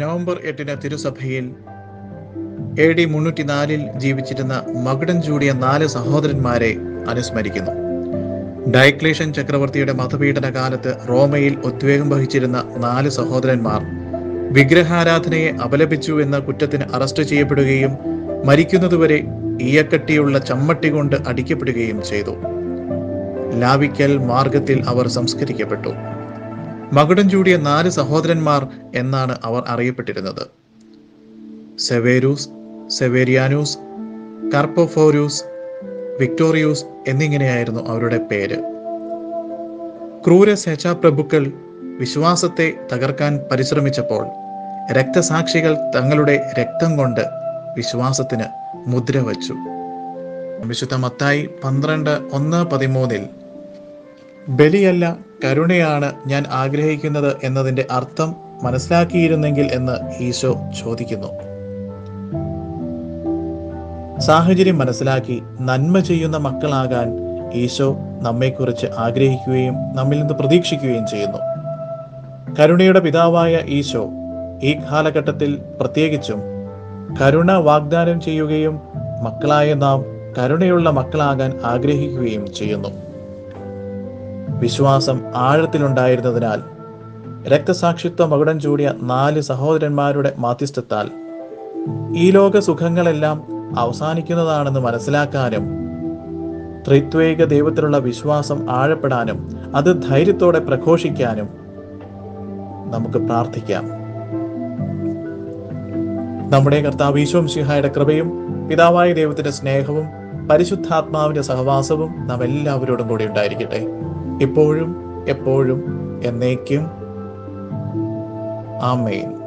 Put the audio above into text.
November എട്ടിന് തിരുസഭയിൽ A D മുന്നൂറ്റിനാലിൽ ജീവിച്ചിരുന്ന മകുടം ചൂടിയ നാല് സഹോദരന്മാരെ അനുസ്മരിക്കുന്നു ഡയക്ലേഷൻ ചക്രവർത്തിയുടെ മതപീഡന കാലത്ത് റോമയിൽ ഉദ്വേഗം വഹിച്ചിരുന്ന നാല് സഹോദരന്മാർ വിഗ്രഹാരാധനയെ അപലപിച്ചു എന്ന കുറ്റത്തിന് അറസ്റ്റ് ചെയ്യപ്പെടുകയും മരിക്കുന്നതുവരെ ഈയക്കട്ടിയുള്ള ചമ്മട്ടി കൊണ്ട് അടിക്കപ്പെടുകയും ചെയ്തു ലാവിക്കൽ മാർഗത്തിൽ അവർ സംസ്കരിക്കപ്പെട്ടു മകുടം ചൂടിയ നാല് സഹോദരന്മാർ എന്നാണ് അവർ അറിയപ്പെട്ടിരുന്നത് സെവേരൂസ് സെവേരിയാനൂസ് കർപ്പോഫോരൂസ് വിക്ടോറിയൂസ് എന്നിങ്ങനെയായിരുന്നു അവരുടെ പേര് ക്രൂര പ്രഭുക്കൾ വിശ്വാസത്തെ തകർക്കാൻ പരിശ്രമിച്ചപ്പോൾ രക്തസാക്ഷികൾ തങ്ങളുടെ രക്തം കൊണ്ട് വിശ്വാസത്തിന് മുദ്ര വച്ചു വിശുദ്ധ മത്തായി പന്ത്രണ്ട് ഒന്ന് പതിമൂന്നിൽ ബലിയല്ല കരുണയാണ് ഞാൻ ആഗ്രഹിക്കുന്നത് എന്നതിന്റെ അർത്ഥം മനസ്സിലാക്കിയിരുന്നെങ്കിൽ എന്ന് ഈശോ ചോദിക്കുന്നു സാഹചര്യം മനസ്സിലാക്കി നന്മ ചെയ്യുന്ന മക്കളാകാൻ ഈശോ നമ്മെക്കുറിച്ച് ആഗ്രഹിക്കുകയും നമ്മിൽ നിന്ന് പ്രതീക്ഷിക്കുകയും ചെയ്യുന്നു കരുണയുടെ പിതാവായ ഈശോ ഈ കാലഘട്ടത്തിൽ പ്രത്യേകിച്ചും കരുണ വാഗ്ദാനം ചെയ്യുകയും മക്കളായ നാം കരുണയുള്ള മക്കളാകാൻ ആഗ്രഹിക്കുകയും ചെയ്യുന്നു വിശ്വാസം ആഴത്തിലുണ്ടായിരുന്നതിനാൽ രക്തസാക്ഷിത്വ മകുടം ചൂടിയ നാല് സഹോദരന്മാരുടെ മാധ്യസ്ഥത്താൽ ഈ ലോക സുഖങ്ങളെല്ലാം അവസാനിക്കുന്നതാണെന്ന് മനസ്സിലാക്കാനും ത്രിത്വേക ദൈവത്തിലുള്ള വിശ്വാസം ആഴപ്പെടാനും അത് ധൈര്യത്തോടെ പ്രഘോഷിക്കാനും നമുക്ക് പ്രാർത്ഥിക്കാം നമ്മുടെ കർത്താവ് ഈശോം സിഹായുടെ കൃപയും പിതാവായ ദൈവത്തിന്റെ സ്നേഹവും പരിശുദ്ധാത്മാവിന്റെ സഹവാസവും നാം എല്ലാവരോടും കൂടി ഉണ്ടായിരിക്കട്ടെ ഇപ്പോഴും എപ്പോഴും എന്നേക്കും ആമേൻ